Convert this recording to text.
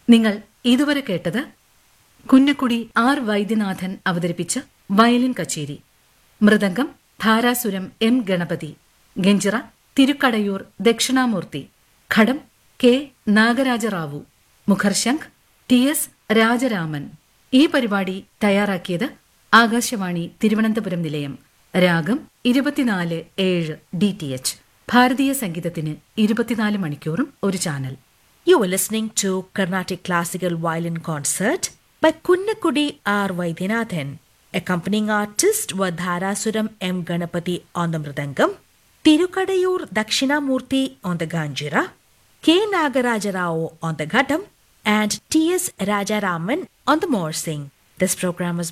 നിങ്ങൾ ഇതുവരെ കേട്ടത് കുന്നക്കുടി ആർ വൈദ്യനാഥൻ അവതരിപ്പിച്ച വയലിൻ കച്ചേരി മൃദംഗം ധാരാസുരം എം ഗണപതി ഗഞ്ചിറ തിരുക്കടയൂർ ദക്ഷിണാമൂർത്തി ഘടം കെ നാഗരാജറാവു മുഖർശംഖ് ടി എസ് രാജരാമൻ ഈ പരിപാടി തയ്യാറാക്കിയത് ആകാശവാണി തിരുവനന്തപുരം നിലയം രാഗം ഇരുപത്തിനാല് ഏഴ് ഡി ടി എച്ച് ഭാരതീയ സംഗീതത്തിന് ഇരുപത്തിനാല് മണിക്കൂറും ഒരു channel You were listening to Carnatic Classical Violin Concert by Kunnakudi R. Vaidyanathan. Accompanying artists were Dharasuram M. Ganapati on the Mridangam, Tirukadayur Dakshinamurthy on the Ganjira, K. Nagaraja Rao on the Ghatam, and T. S. Rajaraman on the Morsing. This program was